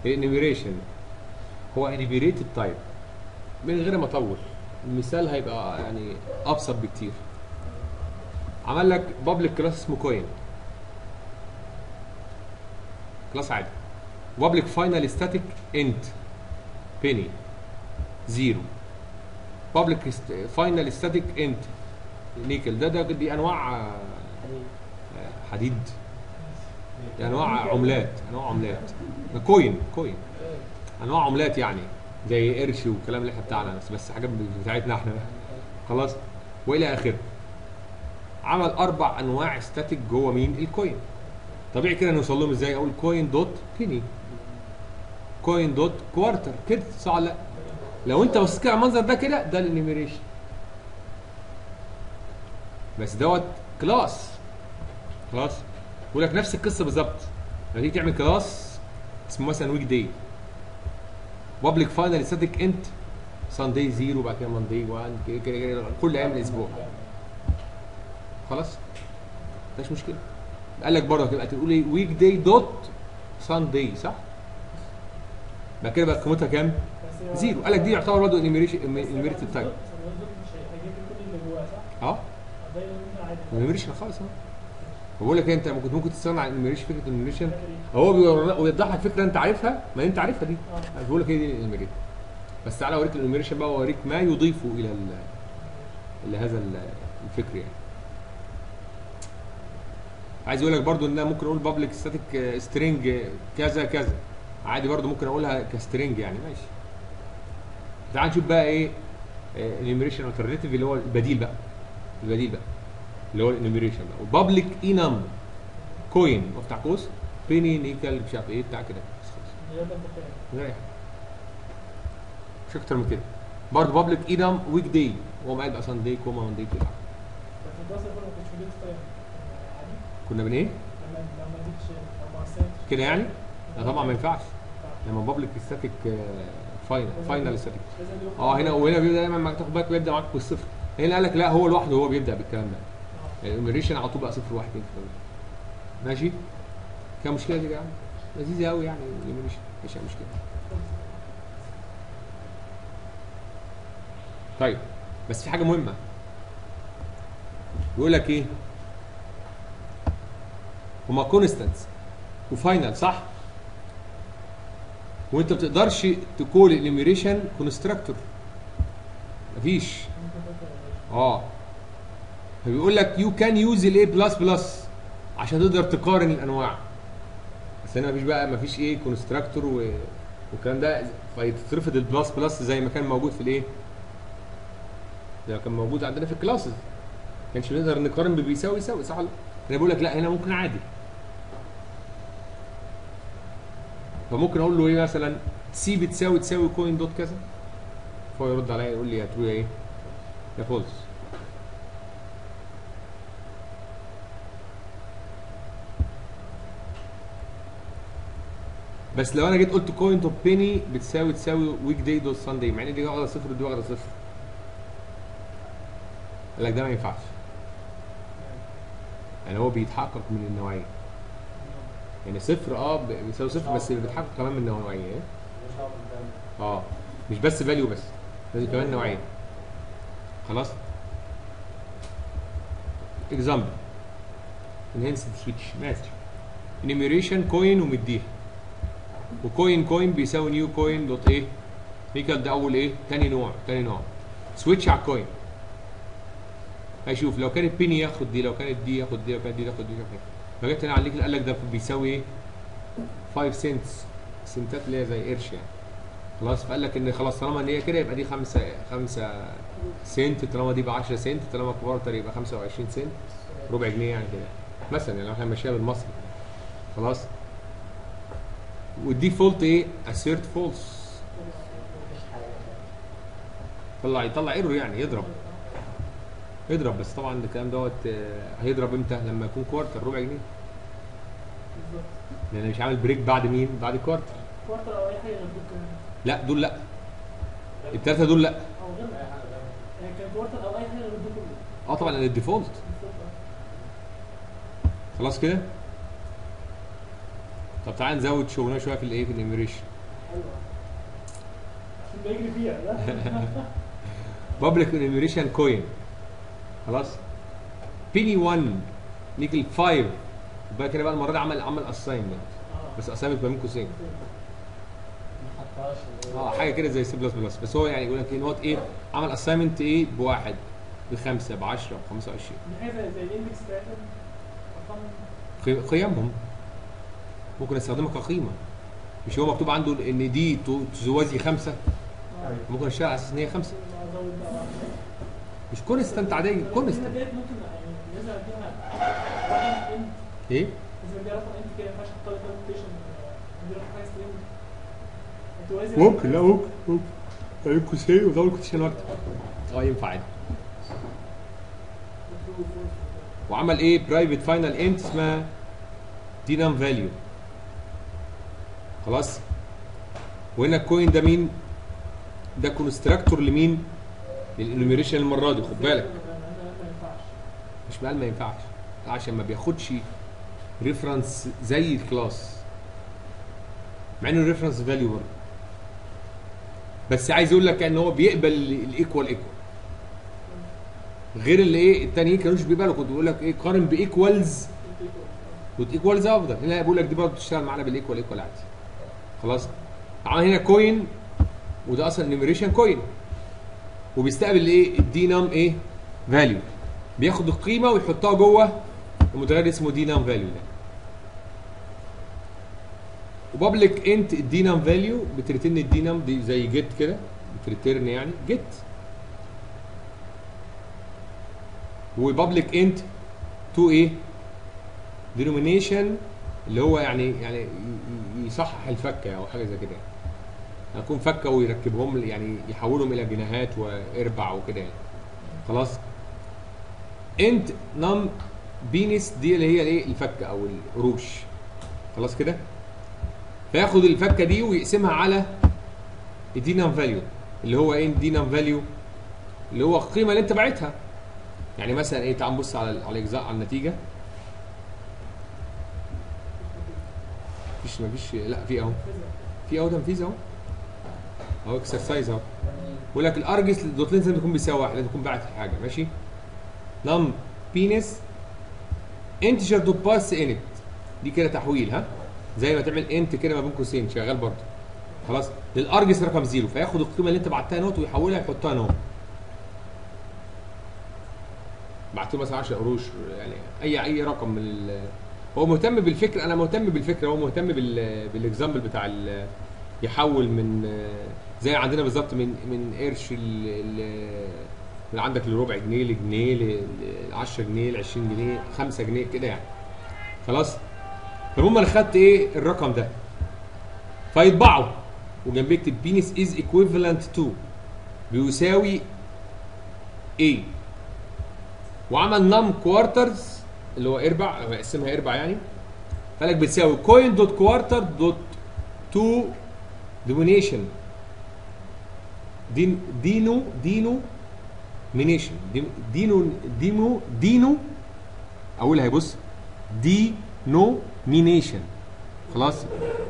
الانيميريشن هو انيميريتد تايب من غير ما اطول المثال هيبقى يعني ابسط بكتير عمل لك بابليك كلاس اسمه كوين كلاس عادي بابليك فاينل ستاتيك انت بيني زيرو بابليك فاينل ستاتيك انت نيكل ده ده دي انواع آه، حديد دي انواع عملات انواع عملات ده كوين كوين انواع عملات يعني زي قرش والكلام اللي احنا بتاعنا بس بس حاجات بتاعتنا احنا خلاص والى اخره عمل اربع انواع ستاتيك جوه مين الكوين طبيعي كده نوصل لهم ازاي اقول كوين دوت بيني كوين دوت كوارتر كده صح ولا لا لو انت بصيت كده على المنظر ده كده ده الانيميريشن بس دوت كلاس خلاص بقول لك نفس القصه بالظبط لما تيجي تعمل كلاس اسمه مثلا ويك داي بابليك فاينل ستاتيك انت ساندي زيرو بعد كده ماندي 1 كده كده كده كل ايام الاسبوع خلاص مفيش مشكله قال لك برضه تبقى تقول ايه ويك داي دوت ساندي صح؟ بعد كده بقى قيمتها كام؟ بس هو- زيرو قال لك دي يعتبر برضه انيميريشن انيميريتد تايب بس الوزن مش هي- هيجيب لي كل اللي جواه صح؟ اه ده يبقى عادي انيميريشن خالص اه بقول لك إيه، انت ممكن ممكن تستغنى عن انيميريشن فكره انيميريشن فاكر إيه؟ هو بيور- بيوضح لك فكره انت عارفها ما انت عارفها دي اه بقول لك ايه دي الانيميريشن بس تعالى اوريك الانيميريشن بقى واوريك ما يضيفه الى ال الى هذا ال- الفكر يعني عايز اقول لك برضو ان انا ممكن اقول بابليك ستاتيك سترينج كذا كذا عادي برضو ممكن اقولها كسترينج يعني ماشي تعال نشوف بقى ايه انيميريشن الترناتيف اللي هو البديل بقى البديل بقى اللي هو الانيميريشن بقى وبابليك انم كوين وافتح قوس بيني نيكل مش عارف ايه بتاع كده بس خلاص. ده انت فاهم من غير اي حاجه مش اكتر من كده برضه بابليك انم ويك داي هو قاعد بقى ساندي كوما ماندي كده بس الدراسه برضه ما كانش في ليست تايم عادي كنا بن ايه لما لما اديكش لو ما قسمتش كده يعني لا طبعا ما ينفعش لما بابليك ستاتيك فاينل فاينل ستاتيك لازم يوقف اه هنا وهنا بيبدا دايما معاك تاخد بالك بيبدا معاك بالصفر هنا قال لك لا هو لوحده هو بيبدا بالكلام ده اه الانيميريشن على طول بقى صفر واحد اتنين تلاته ماشي كان مشكله دي يا جماعه لذيذه قوي يعني الانيميريشن مفيش أي مشكله طيب بس في حاجه مهمه بيقول لك ايه هما كونستانتس وفاينل صح وانت ما بتقدرش تكول الانيميريشن كونستراكتور مفيش ممكن تاكل اه فبيقول لك يو كان يوز الاي بلس بلس عشان تقدر تقارن الانواع بس هنا مفيش بقى مفيش ايه كونستراكتور و... والكلام ده فيترفض البلس بلس زي ما كان موجود في الايه زي ما كان موجود عندنا في الكلاسز ما كانش نقدر نقارن ببيساوي يساوي صح ولا لا؟ انا بقول لك لا هنا ممكن عادي فممكن اقول له ايه مثلا سي بتساوي تساوي كوين دوت كذا فهو يرد عليا يقول لي يا ترو يا ايه يا فولس بس لو انا جيت قلت كوين دوت بيني بتساوي تساوي ويك داي دوت ساندي مع ان دي واخده صفر ودي واخده صفر قال لك ده ما ينفعش يعني هو بيتحقق من النوعيه يعني صفر اه ب- بيساوي صفر بس بيتحقق كمان من النوعيه إيه؟ اه مش بس فاليو بس لازم كمان نوعيه خلاص اكزامبل انهانسد سويتش ماشي انيميريشن كوين ومديها وكوين كوين بيساوي نيو كوين دوت ايه نيكل ده اول ايه تاني نوع تاني نوع سويتش على الكوين هيشوف لو كانت بيني ياخد دي لو كانت دي ياخد دي لو كانت دي ياخد دي ياخد دي لو جبت هنا على النيكل قال لك ده بيساوي ايه 5 سنتس سنتات اللي هي زي قرش يعني خلاص فقال لك ان خلاص طالما ان هي كده يبقى دي 5 5 سنت طالما دي ب 10 سنت طالما كوارتر يبقى 25 سنت ربع جنيه يعني كده مثلا يعني لو احنا ماشيين بالمصري خلاص والديفولت ايه اسيرت فولس طلع يطلع ايرور يعني يضرب يضرب بس طبعا الكلام دوت آه، هيضرب امتى لما يكون كوارتر ربع جنيه بالظبط لان مش عامل بريك بعد مين بعد كوارتر كوارتر او اي حاجه غير دول لا دول لا الثلاثه دول لا او غير يعني كان كوارتر او اي حاجه غير دول كله اه طبعا الديفولت بالظبط خلاص كده طب تعال نزود شغلنا شويه في الايه في الانيميريشن حلوه عشان بيجري فيها لا بابليك انيميريشن كوين خلاص بيني 1 نيكل 5 بقى كده بقى المره دي عمل عمل اساينمنت اه بس اساينمنت بين قوسين ما حطهاش اللي هو- اه حاجه كده زي سي بلس بلس بس هو يعني يقول لك ايه إن هو ايه عمل اساينمنت ايه بواحد بخمسه ب 10 ب 25 دي حاجه زي زي الاندكس بتاعتهم ارقام قي- قيمهم ممكن استخدمها كقيمه مش هو مكتوب عنده ان دي تو- توازي خمسه اه ممكن اشتغل على اساس ان هي خمسه ازود بقى واحدة. مش كونستنت عاديه القيمة كونستنت ديت ممكن يعني لازم اديها رقم انت ايه لازم اديها رقم انت كده ما ينفعش احط لها كالكوليشن ادي رقم حاجه سترينج توازي ممكن لا ممكن ممكن بين قوسين وزود كوتيشن واحده اه ينفع عادي وعمل ايه برايفت فاينل انت اسمها دينام فاليو خلاص وهنا الكوين ده مين ده كونستراكتور لمين للانوميريشن المره دي خد بالك ما ينفعش مش معنى ما ينفعش عشان ما بياخدش ريفرنس زي الكلاس مع انه ريفرنس فاليو برضه بس عايز يقول لك ان هو بيقبل الايكوال ايكوال غير اللي ايه التانيين كانوش بيقبلوا كنت بيقول لك ايه قارن بايكوالز والايكوالز افضل هنا بقول لك دي برضه بتشتغل معانا بالايكوال ايكوال عادي خلاص عمل هنا كوين وده اصلا نيميريشن كوين وبيستقبل ايه الدينام ايه فاليو بياخد القيمه ويحطها جوه المتغير اسمه دينام فاليو ده وبابليك انت الدينام فاليو بتريتن الدينام دي زي جيت كده بتريترن يعني جيت وبابليك انت تو ايه دينومينيشن اللي هو يعني يعني ي- ي- يصحح الفكه او حاجه زي كده يعني يكون فكه ويركبهم ل- يعني يحولهم الى جناهات واربع وكده يعني خلاص انت نم بينس دي اللي هي الايه الفكه او القروش خلاص كده فياخد الفكه دي ويقسمها على الدينام فاليو اللي هو ايه الدينام فاليو اللي هو القيمه اللي انت باعتها يعني مثلا ايه تعال نبص على على الاجزاء على النتيجه مفيش مفيش لا في اهو في اهو تنفيذ اهو اهو اكسرسايز اهو بيقول لك الارجس دوت لينز لازم يكون بيساوي واحد لازم يكون باعت حاجه ماشي نم بينس انتجر دوت باس انت دي كده تحويل ها زي ما تعمل انت كده ما بين قوسين شغال برضه خلاص للارجس رقم زيرو فياخد القيمه اللي انت بعتها نوت ويحولها يحطها نوت بعت له مثلا 10 قروش يعني اي اي رقم من ال هو مهتم بالفكره انا مهتم بالفكره هو مهتم بال بالاكزامبل بتاع ال يحول من زي عندنا بالظبط من من قرش ال- ال- من عندك لربع جنيه لجنيه ل 10 جنيه ل 20 جنيه 5 جنيه كده يعني خلاص فالمهم انا خدت ايه الرقم ده فيطبعه وجنبيه يكتب بينس از ايكويفالنت تو بيساوي ايه وعمل نم كوارترز اللي هو اربع هو يقسمها اربع يعني قال لك بتساوي كوين دوت كوارتر دوت تو دومينيشن دين دينو دينو مينيشن دي- دينو دينو دينو اقولها بص دينو مينيشن خلاص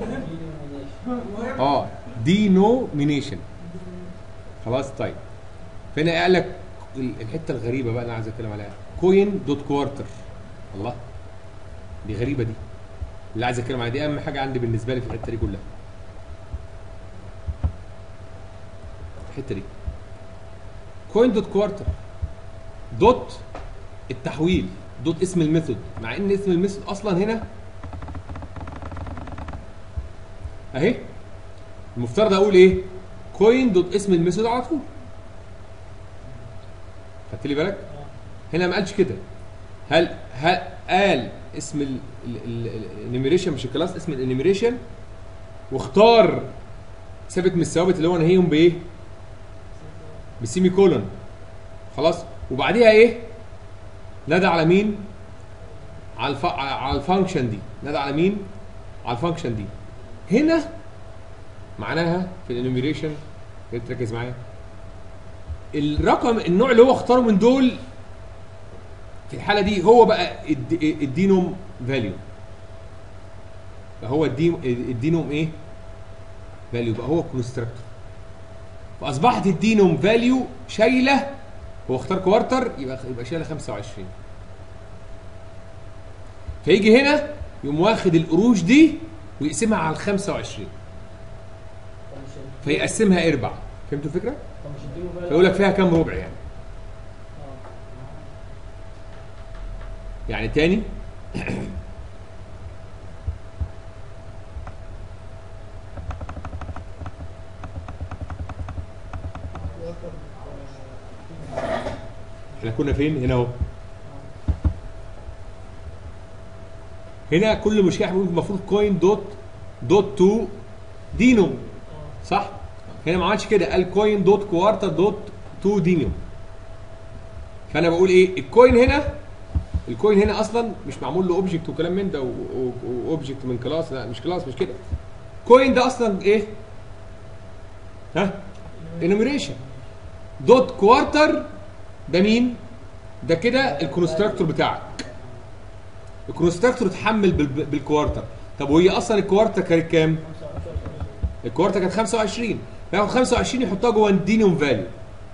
اه دينومينيشن خلاص طيب فهنا قال لك ال- الحته الغريبه بقى اللي انا عايز اتكلم عليها كوين دوت كوارتر الله دي غريبه دي اللي عايز اتكلم عليها دي اهم حاجه عندي بالنسبه لي في الحته دي كلها الحته دي كوين دوت كوارتر دوت التحويل دوت اسم الميثود مع ان اسم الميثود اصلا هنا اهي المفترض اقول ايه كوين دوت اسم الميثود على طول خدت لي بالك هنا ما قالش كده هل هل قال اسم الانيميريشن مش الكلاس اسم الانيميريشن واختار ثابت من الثوابت اللي هو نهيهم بايه بسيمي كولون خلاص وبعديها ايه نادى على مين على الف... على الفانكشن دي نادى على مين على الفانكشن دي هنا معناها في الانيميريشن تركز معايا الرقم النوع اللي هو اختاره من دول في الحاله دي هو بقى الد- الدينوم فاليو فهو الدي- الدينوم ايه فاليو يبقى هو كونستراكتور فاصبحت الدينوم فاليو شايله هو اختار كوارتر يبقى يبقى شايله 25 فيجي هنا يقوم واخد القروش دي ويقسمها على ال 25 طب مش ال- فيقسمها اربع فهمتوا الفكره؟ طب مش اديله بقى فيقول لك فيها كام ربع يعني اه يعني تاني احنا كنا فين هنا اهو هنا كل مشكله احنا بنقول المفروض كوين دوت دوت تو دينوم صح هنا ما عملش كده قال كوين دوت كوارتر دوت تو دينوم فانا بقول ايه الكوين هنا الكوين هنا اصلا مش معمول له اوبجكت وكلام من ده واوبجكت من كلاس لا مش كلاس مش كده كوين ده اصلا ايه ها انوميريشن دوت كوارتر ده مين ده كده الكونستراكتور بتاعك الكونستراكتور اتحمل بال- بالكوارتر طب وهي اصلا الكوارتر كانت كام الكوارتر كانت 25 فياخد 25 يحطها جوه الدينوم فاليو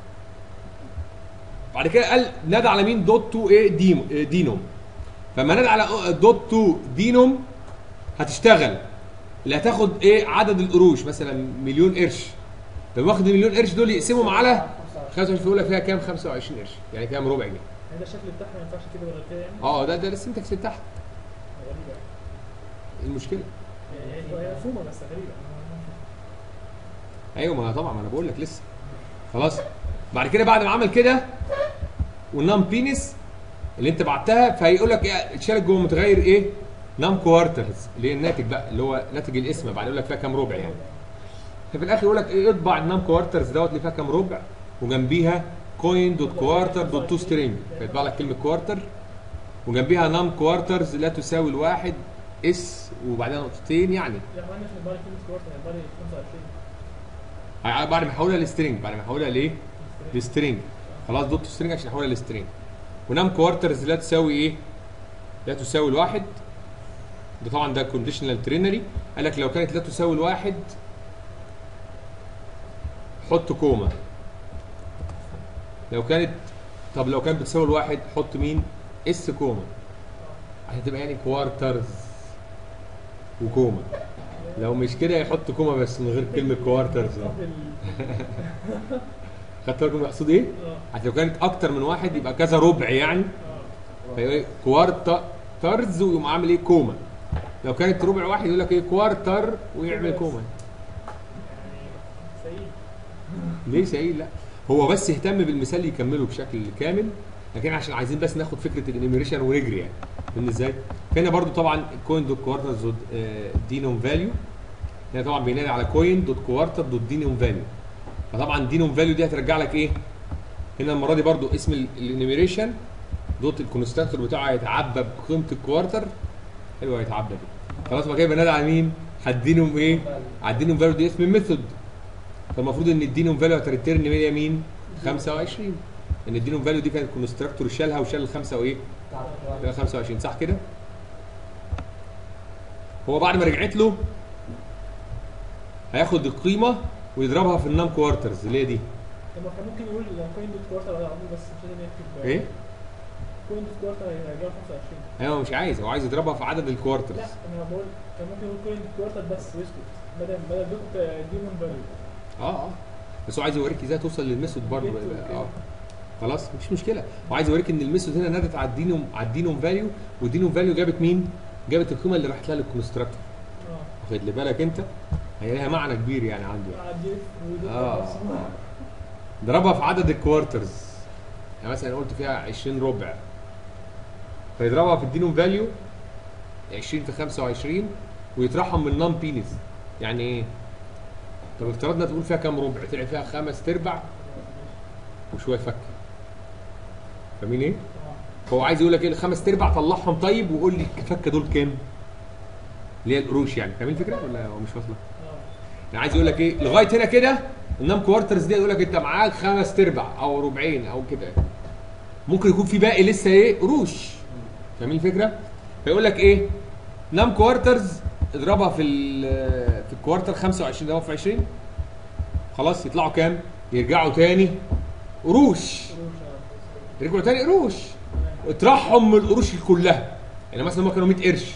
بعد كده قال نادى على مين دوت تو ايه ديم إيه دينوم فما نادى على دوت تو دينوم هتشتغل اللي هتاخد ايه عدد القروش مثلا مليون قرش طب واخد المليون قرش دول يقسمهم على 25 فيقول لك فيها كام 25 قرش يعني كام ربع جنيه يعني ده الشكل بتاعها ما ينفعش كده ولا كده يعني اه ده ده السنتكس بتاعها غريبة إيه المشكله يعني هي مفهومة بس غريبة ايوه ما طبعا ما انا بقول لك لسه خلاص بعد كده بعد ما عمل كده والنام بينس اللي انت بعتها فهيقول لك ايه اتشالت جوه متغير ايه نام كوارترز اللي هي الناتج بقى اللي هو ناتج الاسم بعد يقول لك فيها كام ربع يعني ففي الاخر يقول لك ايه اطبع النام كوارترز دوت اللي فيها كام ربع وجنبيها كوين دوت كوارتر دوت تو سترينج فيطبع لك كلمه كوارتر وجنبيها نام كوارترز لا تساوي الواحد اس وبعدها نقطتين يعني لا ما عندنا في الباري كلمة كوارتر الباري 25 ع- بعد ما احولها لسترينج بعد ما احولها لايه؟ لسترينج خلاص دوت سترينج عشان احولها لسترينج ونام كوارترز لا تساوي ايه؟ لا تساوي الواحد ده طبعا ده كونديشنال ترينري قال لك لو كانت لا تساوي الواحد حط كوما لو كانت طب لو كانت بتساوي الواحد حط مين؟ اس كوما عشان تبقى يعني كوارترز وكوما لو مش كده يحط كوما بس من غير كلمه كوارترز طب ال- خدت بالكم مقصود ايه؟ اه عشان لو كانت اكتر من واحد يبقى كذا ربع يعني اه فيقول ايه كوارتا ترز ويقوم عامل ايه كوما لو كانت ربع واحد يقول لك ايه كوارتر ويعمل كوما يعني سيء ليه سعيد لا هو بس اهتم بالمثال يكمله بشكل كامل لكن عشان عايزين بس ناخد فكره الانيميريشن ونجري يعني فاهم ازاي؟ هنا برضو طبعا كوين دوت كوارترز دوت دينوم فاليو هنا طبعا بينادي على كوين دوت كوارتر دوت دينوم فاليو فطبعا دينوم فاليو دي هترجع لك ايه؟ هنا المره دي برضو اسم الانيميريشن دوت الكونستراكتور بتاعه هيتعبى بقيمه الكوارتر حلو هيتعبى دي خلاص بقى كده بنادي على مين؟ هدينهم ايه؟ على الدينوم فاليو دي اسم الميثود فالمفروض ان الدينوم فاليو هتريتيرن هي مين؟ 25 ان الدينوم فاليو دي كانت الكونستراكتور شالها وشال الخمسه وايه؟ يبقى 25 صح كده؟ هو بعد ما رجعت له هياخد القيمه ويضربها في النام كوارترز اللي هي دي طب ما كان ممكن يقول كوين دوت كوارتر على عمود بس مش لازم يكتب ايه؟ كوين دوت كوارتر هيرجعه 25 ايوه هو مش عايز هو عايز يضربها في عدد الكوارترز لا انا بقول كان ممكن يقول كوين دوت كوارتر بس ويسكت بدل بدل دوت ديمون فاليو اه اه بس هو عايز يوريك ازاي توصل للميثود برضه اه خلاص مش مشكله هو عايز يوريك ان الميثود هنا نادت على الدينوم على الدينوم فاليو والدينوم فاليو جابت مين؟ جابت القيمه اللي راحت لها للكونستراكتور اه واخد لي بالك انت؟ هي لها معنى كبير يعني عنده مع الديف ودوت آه. نفسه. ضربها في عدد الكوارترز يعني مثلا قلت فيها 20 ربع فيضربها في الدينوم فاليو 20 في 25 ويطرحهم من نون بينس يعني ايه؟ طب افترضنا تقول فيها كام ربع؟ طلع فيها خمس ارباع وشويه فك فاهمين ايه؟ اه هو عايز يقول لك ايه الخمس ارباع طلعهم طيب وقول لي الفكه دول كام؟ اللي هي القروش يعني فاهمين الفكره ولا هو مش واصله؟ اه يعني عايز يقول لك ايه لغايه هنا كده النام كوارترز دي يقول لك انت معاك خمس ارباع او ربعين او كده ممكن يكون في باقي لسه ايه قروش فاهمين الفكره؟ فيقول لك ايه نام كوارترز اضربها في ال في كوارتر 25 ده هو في 20 خلاص يطلعوا كام يرجعوا تاني قروش رجعوا تاني قروش اطرحهم من القروش كلها يعني مثلا هم كانوا 100 قرش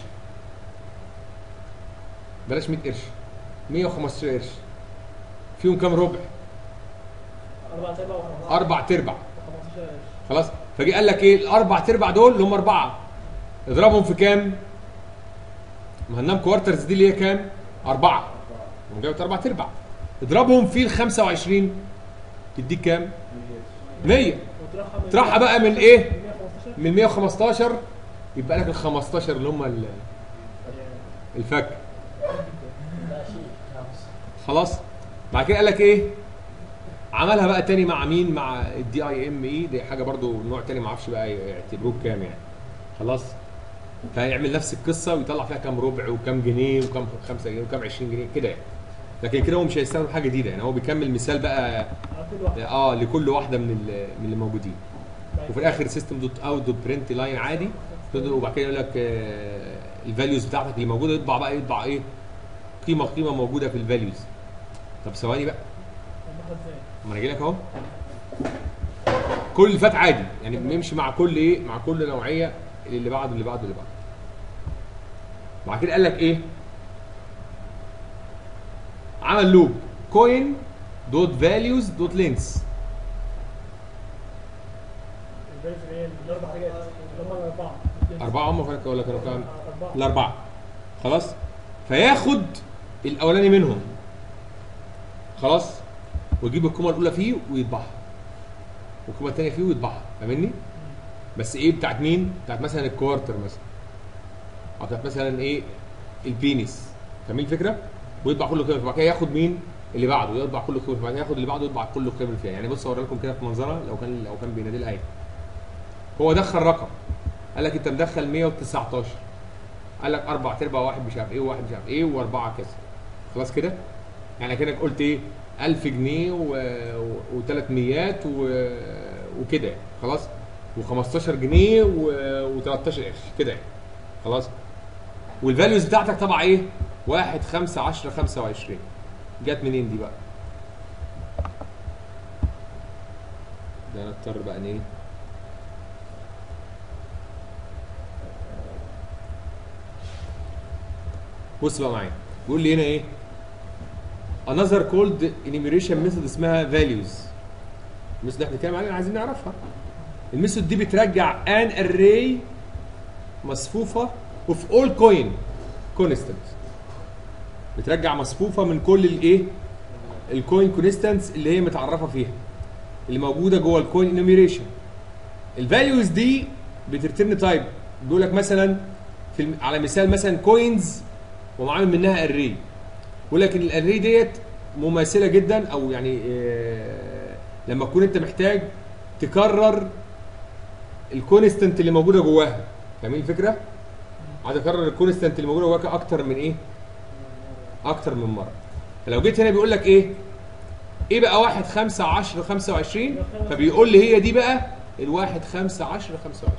بلاش 100 قرش 115 قرش فيهم كام ربع أربعة أرباع وخمسة اربع تربع 15 قرش خلاص فجي قال لك ايه الاربع تربع دول اللي هم اربعه اضربهم في كام؟ ما هننام كوارترز دي اللي هي كام؟ اربعه هم جابت اربع تربع اضربهم في ال 25 تديك كام؟ 100 وتروحها من اطرحها بقى من ايه؟ 115 من 115 يبقى لك ال 15 اللي هم ال- الفك لا شيء خمس خلاص بعد كده قال لك ايه عملها بقى تاني مع مين مع الدي اي ام اي دي حاجه برضو نوع تاني ما اعرفش بقى يعتبروه بكام يعني خلاص فيعمل نفس القصه ويطلع فيها كام ربع وكام جنيه وكام 5 جنيه وكام 20 جنيه كده يعني لكن كده هو مش هيستخدم حاجه جديده يعني هو بيكمل مثال بقى على كل واحد اه لكل واحده من ال- من اللي موجودين بعد وفي كده الاخر سيستم دوت اوت دوت برنت لاين عادي تقدر- وبعد كده يقول لك الفاليوز بتاعتك اللي موجوده يطبع بقى يطبع ايه قيمه قيمه موجوده في الفاليوز طب ثواني بقى طبقها ازاي؟ ما انا جاي لك اهو كل اللي فات عادي يعني بنمشي مع كل ايه مع كل نوعيه اللي بعده اللي بعده اللي بعده بعد كده قال لك ايه عمل لوب كوين دوت فاليوز دوت لينس الفاليوز اللي هي الأربع حاجات اللي هم الأربعة اربعه هم كانوا ولا كانوا كام أربعة الاربعه خلاص فياخد الاولاني منهم خلاص ويجيب القيمه الاولى فيه ويطبعها والقيمه الثانيه فيه ويطبعها فاهمني بس ايه بتاعت مين بتاعت مثلا الكوارتر مثلا او بتاعت مثلا ايه البينيس فاهمين الفكره ويطبع كل قيمه وبعد كده ياخد مين اللي بعده يطبع كل قيمه وبعد كده ياخد اللي بعده يطبع كل القيم اللي فيها يعني بص اوري لكم كده في منظره لو كان لو كان بينادي الايه هو دخل رقم قال لك انت مدخل 119 قال لك اربع ارباع واحد مش عارف ايه وواحد مش عارف ايه واربعه كذا خلاص كده يعني كانك قلت ايه 1000 جنيه وثلاث ميات و... وكده يعني. خلاص و15 جنيه و13 قرش كده يعني. خلاص والفاليوز بتاعتك طبعا ايه 1 5 10 25 جت منين دي بقى ده نضطر بقى ان ايه بص بقى معايا بيقول لي هنا ايه another called enumeration method اسمها values الميثود اللي احنا بنتكلم عليها عايزين نعرفها الميثود دي بترجع an array مصفوفه of all coin constant بترجع مصفوفه من كل الايه الكوين كونستانتس اللي هي متعرفه فيها اللي موجوده جوه الكوين انيميريشن الفاليوز دي بترترن تايب بيقول لك مثلا في الم... على مثال مثلا كوينز ومعامل منها اري يقول لك ان الاري ديت مماثله جدا او يعني آه لما تكون انت محتاج تكرر الكونستنت اللي موجوده جواها فاهمين الفكره؟ عايز اكرر الكونستنت اللي موجوده جواك اكتر من ايه؟ اكتر من مره فلو جيت هنا بيقول لك ايه؟ ايه بقى 1 5 10 25 فبيقول لي هي دي بقى الواحد 5 10 25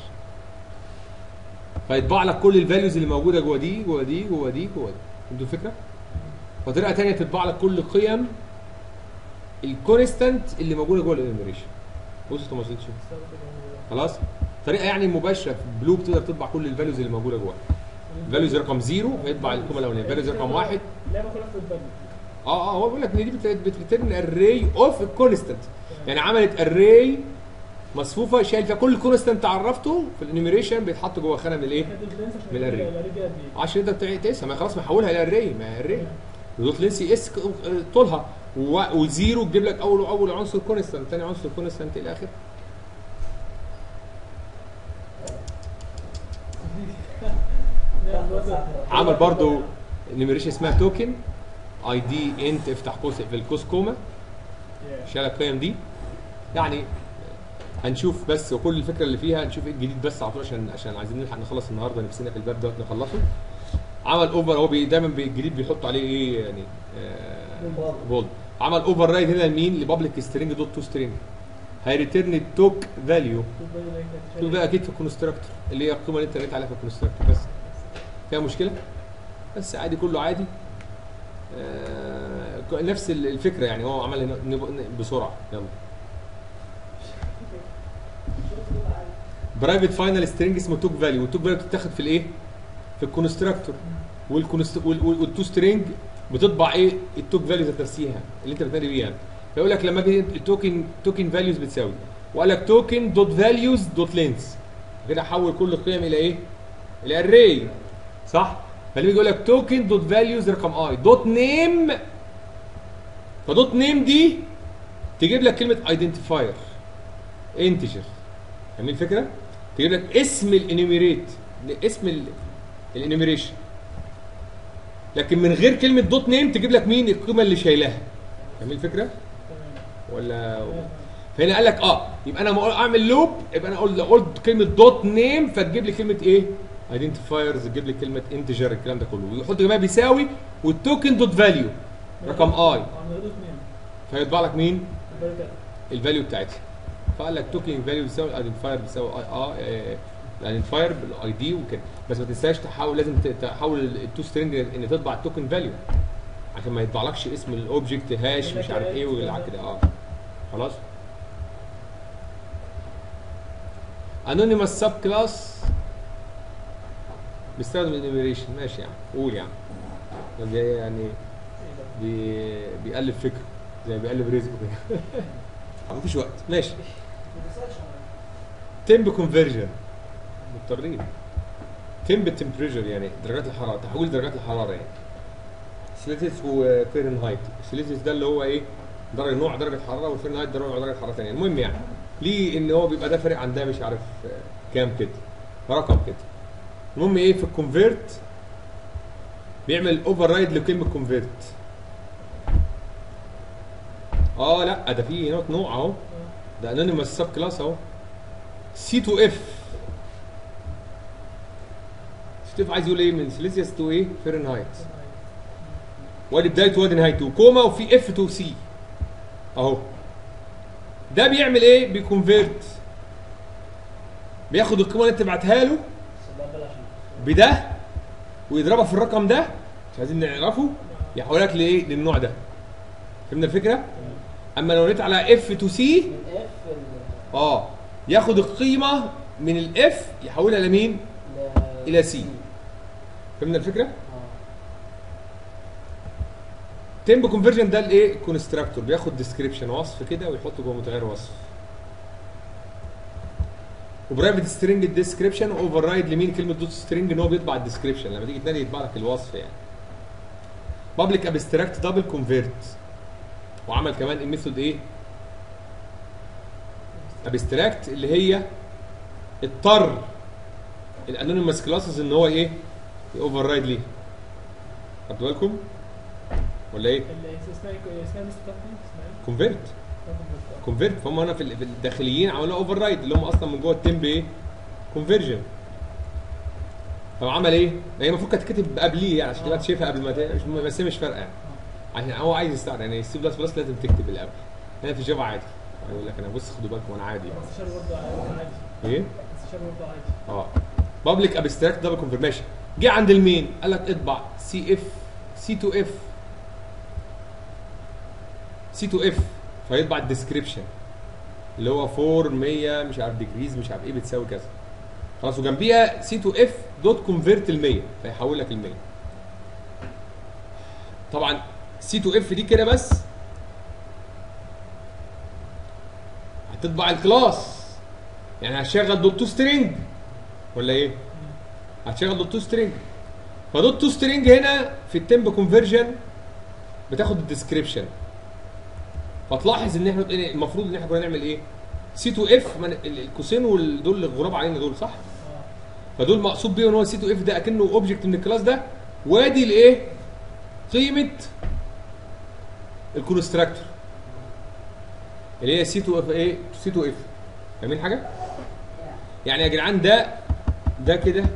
فيطبع لك كل الفاليوز اللي موجوده جوه دي جوه دي جوه دي جوه دي فهمتوا الفكره؟ وطريقه ثانيه تطبع لك كل قيم الكونستنت اللي موجوده جوه الانيميشن بصوا ما وصلتش خلاص طريقه يعني مباشره في بلو بتقدر تطبع كل الفاليوز اللي موجوده جوه الفاليوز رقم زيرو هيطبع القيمه الاولانيه الفاليوز رقم واحد اللعبه كلها في الفاليو اه اه هو بيقول لك ان دي بترترن اري اوف الكونستنت يعني عملت اري مصفوفه شايل فيها كل كونستنت عرفته في الانيميريشن بيتحط جوه خانه من الايه؟ من الاري. عشان تقدر تقيسها ما خلاص ما حولها الى اري ما هي اري دوت لينس يقيس طولها و- وزيرو تجيب لك اول اول عنصر كونستنت ثاني عنصر كونستنت الى اخره عمل برضو انيميريشن اسمها توكن اي دي انت افتح قوس في القوس كوما شال القيم دي يعني هنشوف بس وكل الفكره اللي فيها هنشوف ايه الجديد بس على طول عشان عشان عايزين نلحق نخلص النهارده نفسنا في الباب دوت نخلصه عمل اوفر هو بي دايما بي- الجديد بيحط عليه ايه يعني آه بولد عمل اوفر رايد هنا لمين لبابليك سترينج دوت تو سترينج هيريتيرن التوك فاليو تو ده اكيد في الكونستراكتور اللي هي القيمه اللي انت قريت عليها في الكونستراكتور بس فيها مشكله بس عادي كله عادي آه نفس ال- الفكره يعني هو عمل هنا نب- بسرعه يلا برايفت فاينل سترينج اسمه توك فاليو والتوك فاليو بتتاخد في الايه؟ في الكونستراكتور والكونست وال- وال- والتو سترينج بتطبع ايه؟ التوك فاليو ذات نفسها اللي انت بتنادي بيها فيقول لك لما اجي التوكن توكن فاليوز بتساوي وقال لك توكن دوت فاليوز دوت لينس كده احول كل القيم الى ايه؟ الى اري صح؟ فلما يجي يقول لك توكن دوت فاليوز رقم اي دوت نيم فدوت نيم دي تجيب لك كلمه ايدنتيفاير انتجر فاهمين الفكره؟ تجيب لك اسم الانيميريت اسم الانيميريشن لكن من غير كلمه دوت نيم تجيب لك مين القيمه اللي شايلاها فاهمين الفكره؟ تمام ولا تمام. فهنا قال لك اه يبقى انا لما اعمل لوب يبقى انا اقول قلت كلمه دوت نيم فتجيب لي كلمه ايه؟ ايدنتيفايرز تجيب لي كلمه انتجر الكلام ده كله ويحط جنبها بيساوي والتوكن دوت فاليو رقم اي عم غير اثنين فيطبع لك مين؟ البركات الفاليو بتاعتها فقال لك توكن فاليو بيساوي الايدنتيفاير بيساوي اي اه الايدنتيفاير بالاي دي وكده بس ما تنساش تحول لازم ت- تحول التو سترينج ان تطبع التوكن فاليو عشان ما يطبعلكش اسم الاوبجكت هاش مش عارف ايه والعك كده اه خلاص انونيمous سب كلاس بيستخدم انيميريشن ماشي يا عم قول يا عم ده يعني بي... بيألف فكره زي بيألف رزقه كده مفيش وقت ماشي تمب كونفرجن مضطرين تمب تمبريتشر يعني درجات الحراره تحويل درجات الحراره يعني سيليزيوس وفahrenheit سيليزيوس ده اللي هو ايه درجه نوع درجه حراره والفahrenheit ده نوع درجه حراره ثانيه المهم يعني ليه ان هو بيبقى ده فارق عن ده مش عارف آه، كام كده رقم كده المهم ايه في الكونفيرت بيعمل اوفر رايد لكلمه كونفيرت اه لا ده في هنا نوع اهو ده انونيمous سب كلاس اهو سي تو اف سي تو اف عايز يقول ايه من سيليزيوس تو ايه فahrenheit وادي بدايته وادي نهايته كوما وفي اف تو سي اهو ده بيعمل ايه بيكونفيرت بياخد القيمه اللي انت بعتها له بس ده بلاش بده ويضربها في الرقم ده مش عايزين نعرفه يحولك لايه للنوع ده فهمنا الفكره اما لو جيت على اف تو سي من اف ال اه ياخد القيمه من الاف يحولها لمين ل- إلى سي. فهمنا الفكره اه تيمب كونفرجن ده الايه كونستراكتور بياخد ديسكريبشن وصف كده ويحطه جوه متغير وصف وبرايفت سترينج الديسكريبشن اوفر رايد لمين كلمه دوت سترينج ان هو بيطبع الديسكريبشن لما تيجي تنادي يطبع لك الوصف يعني بابليك ابستراكت دبل كونفيرت وعمل كمان الميثود ايه ابستراكت اللي هي اضطر الانونيمس كلاسز ان هو ايه اوفر رايد ليه خدتوا بالكم ولا ايه اللي اسمها إيه؟ اسمها مستر بتاعتي اسمها ايه؟ كونفيرت كونفيرت فهم هنا في ال- في الداخليين عملوا اوفر رايد اللي هم اصلا من جوه التيمب ايه كونفرجن فعمل ايه؟ هي المفروض كانت تتكتب قبليه يعني عشان تبقى أنت شايفها قبل ما ت- مش م- بس هي مش فارقه يعني عشان هو عايز يستعرض يعني السي بلس بلس لازم تكتب الاول هنا في جافا عادي يقول لك انا بص خدوا بالكم انا عادي يعني. بس شر برضه عادي ايه؟ بس شر برضه عادي اه بابليك ابستراكت دبل كونفرميشن جه عند المين قال لك اطبع سي اف سي تو اف سي تو اف فيطبع الديسكريبشن اللي هو 400 مش عارف ديجريز مش عارف ايه بتساوي كذا خلاص وجنبيها سي تو اف دوت كونفيرت ال 100 فيحول لك ال 100 طبعا سي تو اف دي كده بس هتطبع الكلاس يعني هتشغل دوت تو سترينج ولا ايه؟ هتشغل دوت تو سترينج فدوت تو سترينج هنا في التمب كونفرجن بتاخد الديسكريبشن فتلاحظ ان احنا المفروض ان احنا كنا نعمل ايه؟ سي تو اف القوسين ودول الغراب علينا دول صح؟ اه فدول مقصود بيهم ان هو سي تو اف ده اكنه اوبجكت من الكلاس ده وادي الايه؟ قيمه الكونستراكتور اللي هي سي تو اف ايه؟ سي تو اف فاهمين حاجه؟ يعني يا جدعان ده ده كده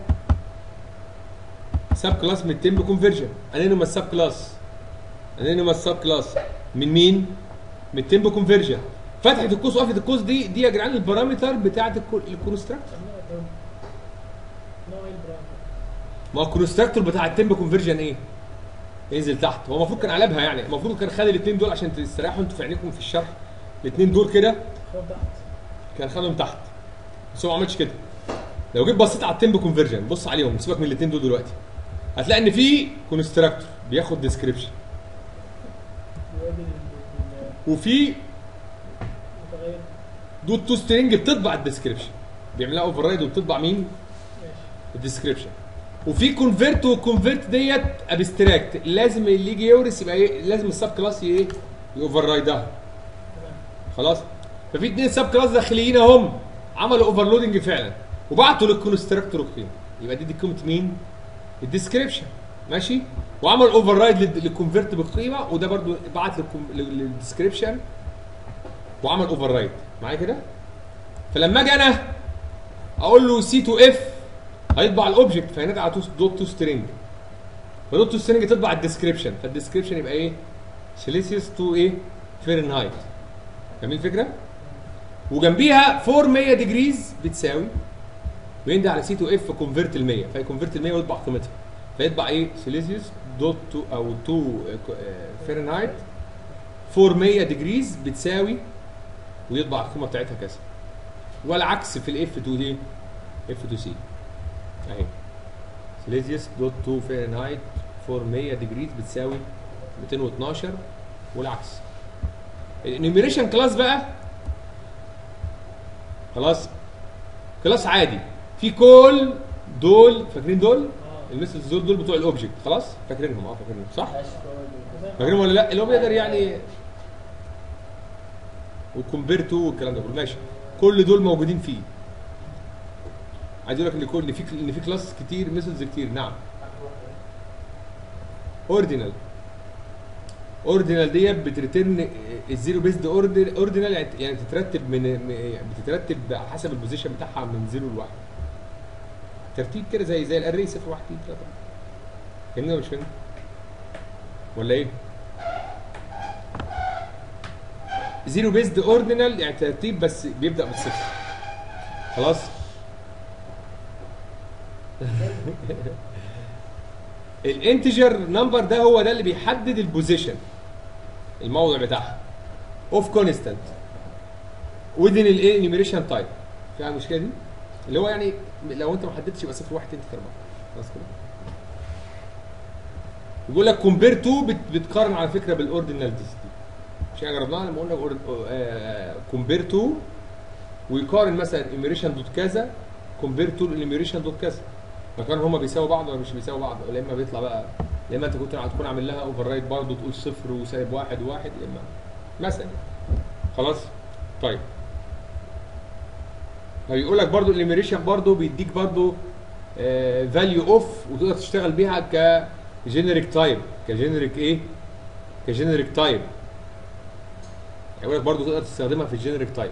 سب كلاس من التيمب كونفرجن انونيمس سب كلاس انونيمس سب كلاس من مين؟ من التيمب كونفرجن فتحه القوس وقفه القوس دي دي يا جدعان البارامتر بتاعه الكونستراكتور نوع ايه البراند ما هو الكونستراكتور بتاع التيمب كونفرجن ايه؟ ينزل تحت هو المفروض كان قلبها يعني المفروض كان خد الاثنين دول عشان تستريحوا انتوا في عينيكم في الشرح الاثنين دول كده خد تحت كان خدهم تحت بس هو ما عملش كده لو جيت بصيت على التيمب كونفرجن بص عليهم سيبك من الاثنين دول دلوقتي هتلاقي ان في كونستراكتور بياخد ديسكريبشن يؤدي لل- وفي للمتغير دوت تو سترينج بتطبع الديسكريبشن بيعملها اوفر رايد وبتطبع مين ماشي الديسكريبشن وفي كونفيرت وكونفيرت ديت ابستراكت لازم اللي يجي يورث يبقى ايه لازم السب كلاس ايه يوفر رايدها تمام خلاص ففي اتنين سب كلاس داخليين اهم عملوا اوفرلودنج فعلا وبعتوا للكونستراكتور القيمه يبقى دي دي قيمه مين الديسكريبشن ماشي وعمل اوفر رايد للكونفيرت بالقيمه وده برضو بعت للديسكريبشن وعمل اوفر رايد معايا كده فلما اجي انا اقول له سي تو اف هيطبع الاوبجكت فهينادي على دوت تو سترينج فدوت تو سترينج تطبع الديسكريبشن فالديسكريبشن يبقى ايه سيليسيوس تو ايه فahrenheit فاهمين الفكره وجنبيها 400 ديجريز بتساوي ويندي على سي تو اف كونفرت ال 100 فيكونفرت ال 100 ويطبع قيمتها فيطبع ايه سيليسيوس دوت تو او 2 فahrenheit 400 ديجريز بتساوي ويطبع القيمه بتاعتها كذا والعكس في الاف 2 دي اف 2 سي اهي سيليزيوس دوت 2 فahrenheit 400 ديجريز بتساوي 212 والعكس الانيميريشن كلاس بقى خلاص كلاس عادي في كل دول فاكرين دول اه الميثودز دول دول بتوع الاوبجكت خلاص فاكرينهم اه فاكرينهم صح اشكر فاكرينهم ولا لا اللي هو بيقدر يعني وكومبير تو والكلام ده كله ماشي كل دول موجودين فيه عايز اقول لك ان كل ان في ان في كلاس كتير ميثودز كتير نعم اوردينال اوردينال ديت بتريترن الزيرو بيزد اوردينال يعني يعني تترتب من من- بتترتب على حسب البوزيشن بتاعها من زيرو لواحد ترتيب كده زي زي الاري صفر واحد اتنين تلاته فاهمني ولا مش فاهمني؟ ولا ايه؟ زيرو بيزد اوردينال يعني ترتيب بس بيبدا بالصفر خلاص الانتجر نمبر ده هو ده اللي بيحدد البوزيشن الموضع بتاعها اوف كونستانت within الايه نيميريشن تايب فيها المشكله دي اللي هو يعني لو انت ما حددتش يبقى صفر واحد اتنين تلاته اربعه خلاص كده بيقول لك كومبير تو بتقارن على فكره بالاوردينال دي مش احنا جربناها لما قلنا كومبير تو ويقارن مثلا انيميريشن دوت كذا كومبير تو الانيميريشن دوت كذا فكان هما بيساووا بعض ولا مش بيساووا بعض ولا اما بيطلع بقى يا اما انت كنت هتكون عامل لها اوفر رايت برضه تقول صفر وسالب واحد وواحد يا اما مثلا خلاص طيب فبيقول لك برضه الانيميريشن برضه بيديك برضه فاليو اوف وتقدر تشتغل بيها كجينيريك تايب كجينيريك ايه؟ كجينيريك تايب يقول لك برضه تقدر تستخدمها في الجينيريك تايب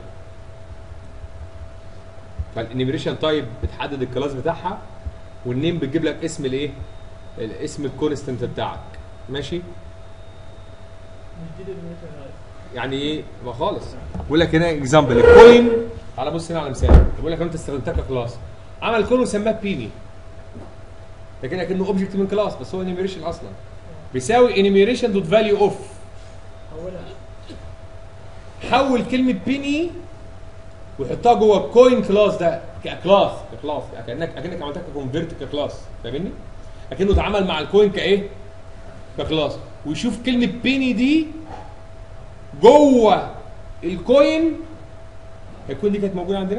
فالانيميريشن تايب بتحدد الكلاس بتاعها والنيم بتجيب لك اسم الايه؟ اسم الكونستنت بتاعك ماشي؟ مش دي الانيميشن لايف يعني ايه؟ ما خالص بقول لك هنا اكزامبل الكوين على بص هنا على مثال بقول لك انت استخدمتها ككلاس عمل كون وسماه بيني لكن كانه اوبجكت من كلاس بس هو انيميريشن اصلا بيساوي انيميريشن دوت فاليو اوف حولها حول كلمه بيني وحطها جوه الكوين كلاس ده ككلاس ككلاس كانك اكنك عملتها ككونفيرت ككلاس فاهمني؟ اكنه اتعامل مع الكوين كايه؟ ككلاس ويشوف كلمه بيني دي جوه الكوين الكوين دي كانت موجوده عندنا؟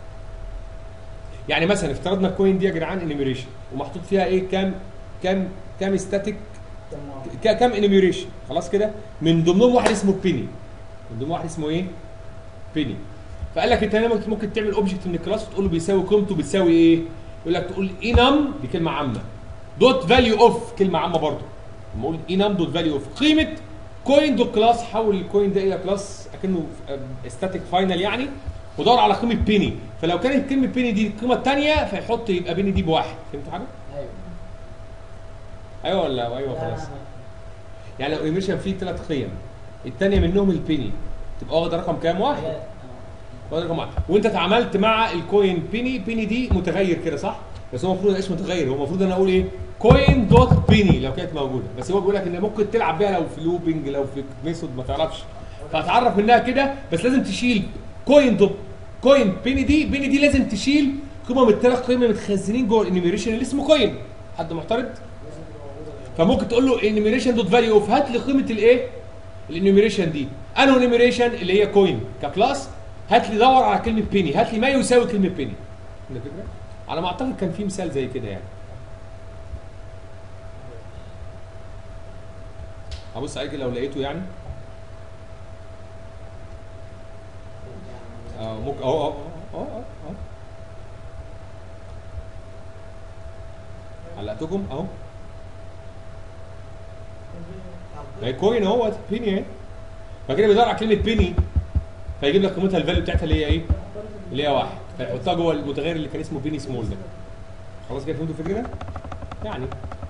يعني مثلا افترضنا الكوين دي يا جدعان انيميريشن ومحطوط فيها ايه كام كام كام ستاتيك ك- كام انيميريشن خلاص كده من ضمنهم واحد اسمه بيني من ضمنهم واحد اسمه ايه بيني فقال لك انت هنا ممكن- ممكن تعمل اوبجكت من الكلاس وتقول له بيساوي قيمته بتساوي ايه يقول لك تقول انم دي كلمه عامه دوت فاليو اوف كلمه عامه برضه لما اقول انم دوت فاليو اوف قيمه كوين دوت كلاس حول الكوين ده الى كلاس اكنه ستاتيك فاينل يعني ودور على قيمه بيني فلو كانت كلمه بيني دي القيمه الثانيه فيحط يبقى بيني دي بواحد فهمت حاجه؟ ايوه ايوه ولا ايوه لا، خلاص لا، يعني لو ايميشن فيه ثلاث قيم الثانيه منهم البيني تبقى واخد رقم كام واحد لا. واخد رقم واحد وانت اتعاملت مع الكوين بيني بيني دي متغير كده صح بس هو المفروض ما يبقاش متغير هو المفروض انا اقول ايه كوين دوت بيني لو كانت موجوده بس هو بيقول لك ان ممكن تلعب بيها لو في لوبنج لو في ميثود ما تعرفش فهتعرف منها كده بس لازم تشيل كوين دوت كوين بيني دي بيني دي لازم تشيل قيمه من الثلاث قيم متخزنين جوه الانيميريشن اللي اسمه كوين حد معترض؟ فممكن تقول له انيميريشن دوت فاليو اوف هات لي قيمه الايه؟ الانيميريشن دي انو انيميريشن اللي هي كوين ككلاس هات لي دور على كلمه بيني هات لي ما يساوي كلمه بيني فهمت الفكره؟ على ما اعتقد كان في مثال زي كده يعني هبص عليك لو لقيته يعني اه ممكن اه اه اه اه اه علقتكم اهو ما هي كوين اهو بيني اهي فكده بيدور على كلمه بيني فيجيب لك قيمتها الفاليو بتاعتها اللي هي ايه؟ اللي هي واحد فيحطها جوه المتغير اللي كان اسمه بيني سمول ده خلاص كده فهمتوا الفكره؟ يعني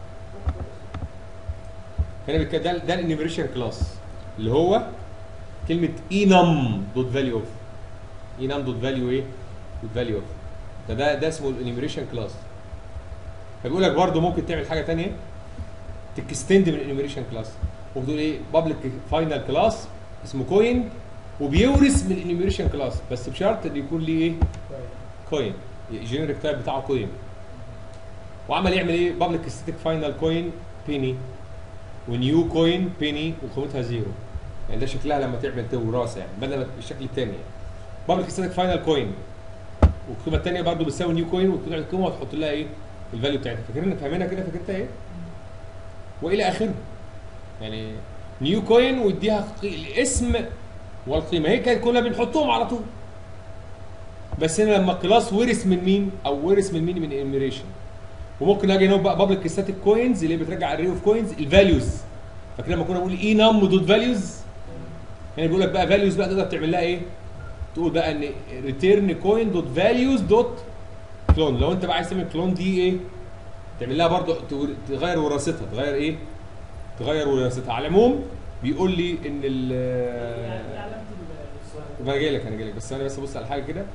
هنا بيتك- ده ده الانيميريشن كلاس اللي هو كلمه enum دوت فاليو اوف enum دوت فاليو ايه؟ دوت فاليو اوف ده ده ده اسمه الانيميريشن كلاس فبيقول لك برضه ممكن تعمل حاجه ثانيه تكستند من الانيميريشن كلاس وبتقول ايه بابليك فاينل كلاس اسمه كوين وبيورث من الانيميريشن كلاس بس بشرط ان يكون ليه ايه؟ كوين الجينيريك تايب بتاعه كوين وعمل يعمل ايه بابليك ستاتيك فاينل كوين بيني ونيو كوين بيني وقيمتها زيرو يعني ده شكلها لما تعمل وراثه يعني بدل ما الشكل الثاني يعني بابليك ستاتيك فاينل كوين والقيمه الثانيه برضه بتساوي نيو كوين وتطلع القيمه وتحط لها ايه الفاليو بتاعتها فاكرين فاهمينها كده فكرتها ايه والى اخره يعني نيو كوين ويديها قي- الاسم والقيمه هي كانت كنا بنحطهم على طول بس هنا لما الكلاس ورث من مين او ورث من مين من الانيميريشن وممكن اجي هنا بقى بابليك ستاتيك كوينز اللي بترجع الري اوف كوينز الفاليوز فاكر لما كنا بنقول اي نم دوت فاليوز هنا بيقول لك بقى فاليوز بقى تقدر تعمل لها ايه تقول بقى ان ريتيرن كوين دوت فاليوز دوت كلون لو انت بقى عايز تعمل كلون دي ايه تعمل لها برضه تغير وراثتها تغير ايه تغير وراثتها على العموم بيقول لي ان ال يعني ايه علامه السؤال طب انا جاي لك انا جاي لك بس انا بس ابص على حاجه كده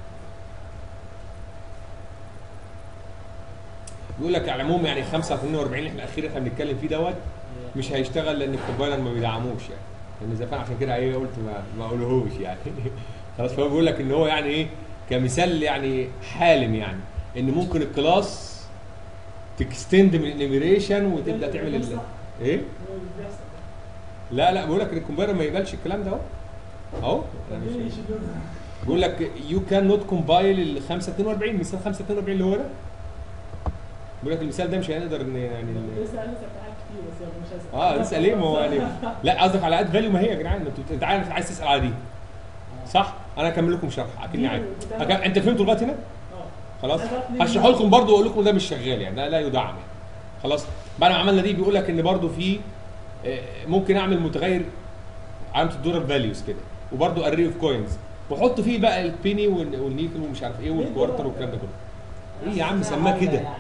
بيقول لك على العموم يعني 5 42 اللي احنا الاخير احنا بنتكلم فيه دوت مش هيشتغل لان الكومبايلر ما بيدعموش يعني لان اذا كان عشان كده ايه قلت ما ما اقولهوش يعني خلاص فهو بيقول لك ان هو يعني ايه كمثال يعني حالم يعني ان ممكن الكلاس تكستند من الانيميريشن وتبدا تعمل ال- ايه هو اللي بيحصل لا لا بيقول لك ان الكومبايلر ما يقبلش الكلام ده اهو اهو أنا مش- ليه يشيلوه؟ بيقول لك يو كان نوت كومبايل ال 542 مثال 542 اللي هو ده بيقول لك المثال ده مش هنقدر ان يعني ال- لسه لسه في حاجات كتير بس يعني مش هسأل اه لسه ليه ما هو يعني لا قصدك على اد فاليو ما هي يا جدعان انت انت عارف عايز تسال على دي صح انا هكمل لكم شرح اكني عارف هك- انت فهمتوا لغايه هنا اه خلاص هشرحه لكم برضه واقول لكم ده مش شغال يعني ده لا يدعم يعني خلاص بعد ما عملنا دي بيقول لك ان برضه في آه، ممكن اعمل متغير علامه الدولار فاليوز كده وبرضه اري اوف كوينز واحط فيه بقى البيني وال- والنيكل ومش عارف ايه والكوارتر والكلام ده كله ايه يا عم سماه كده يعني.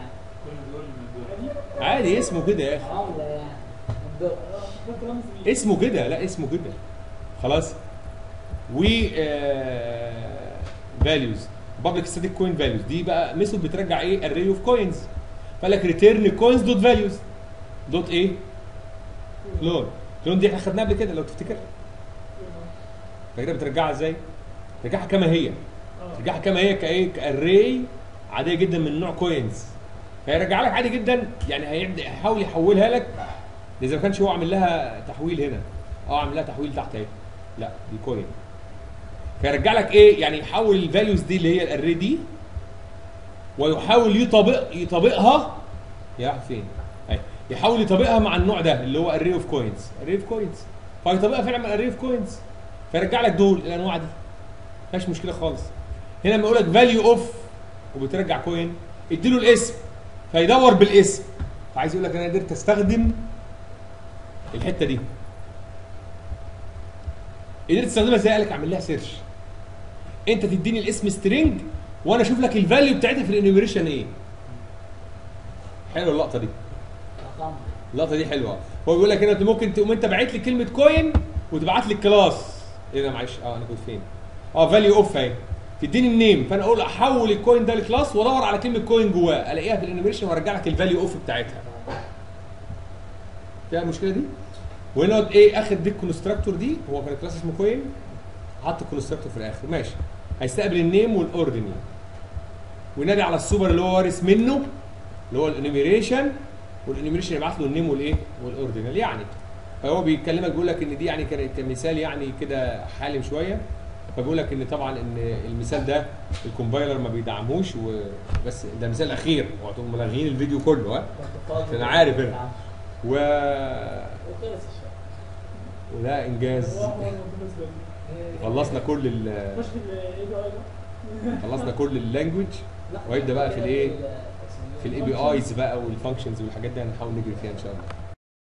عادي اسمه كده يا اخي الله يعني الدق. ده كلام زميل اسمه كده لا اسمه كده خلاص و فاليوز بابليك ستاتيك كوين فاليوز دي بقى ميثود بترجع ايه اري اوف كوينز فقال لك ريتيرن كوينز دوت فاليوز دوت ايه كلون كلون دي احنا خدناها قبل كده لو تفتكر فكده بترجعها ازاي ترجعها كما هي اه ترجعها كما هي كايه كاري عاديه جدا من نوع كوينز فيرجع لك عادي جدا يعني هيبدا يحاول يحولها لك اذا ما كانش هو عامل لها تحويل هنا اه عامل لها تحويل تحت اهي لا دي كوين فيرجع لك ايه يعني يحول الفاليوز دي اللي هي الاري دي ويحاول يطابق يطابقها يا راح فين اهي يحاول يطابقها مع النوع ده اللي هو اري اوف كوينز اري اوف كوينز فيطابقها فعلا مع اري اوف كوينز فيرجع لك دول الانواع دي مفيش مشكله خالص هنا لما يقول لك فاليو اوف وبترجع كوين اديله الاسم فيدور بالاسم فعايز يقول لك انا قدرت استخدم الحته دي قدرت تستخدمها ازاي؟ قال لك اعمل لها سيرش انت تديني الاسم سترينج وانا اشوف لك الفاليو بتاعتها في الانيميريشن ايه حلوه اللقطه دي رقم اللقطه دي حلوه هو بيقول لك هنا انت ممكن تقوم انت باعت لي كلمه كوين وتبعت لي الكلاس ايه ده معلش اه انا كنت فين اه فاليو اوف اهي تديني النيم فانا اقول احول الكوين ده لكلاس وادور على كلمه كوين جواه الاقيها في الانيميشن وارجع لك الفاليو اوف بتاعتها فيها المشكله دي وهنا اقعد ايه اخد دي الكونستراكتور دي هو كان كلاس اسمه كوين حط الكونستراكتور في الاخر ماشي هيستقبل النيم والاورديني وينادي على السوبر اللي هو وارث منه اللي هو الانيميريشن والانيميريشن يبعت له النيم والايه والاوردينال يعني فهو بيكلمك بيقول لك ان دي يعني كان كمثال يعني كده حالم شويه فبيقول لك ان طبعا ان المثال ده الكومبايلر ما بيدعموش وبس ده مثال اخير وهتقوم ملغيين الفيديو كله ها أنا عارف أنا. و... وخلص الشغل وده انجاز هو هو بالنسبه لي خلصنا كل ال... مش في الاي بي اي ده خلصنا كل اللانجوج ويبدا بقى في الايه في الاي بي ايز بقى والفانكشنز والحاجات دي هنحاول نجري فيها ان شاء الله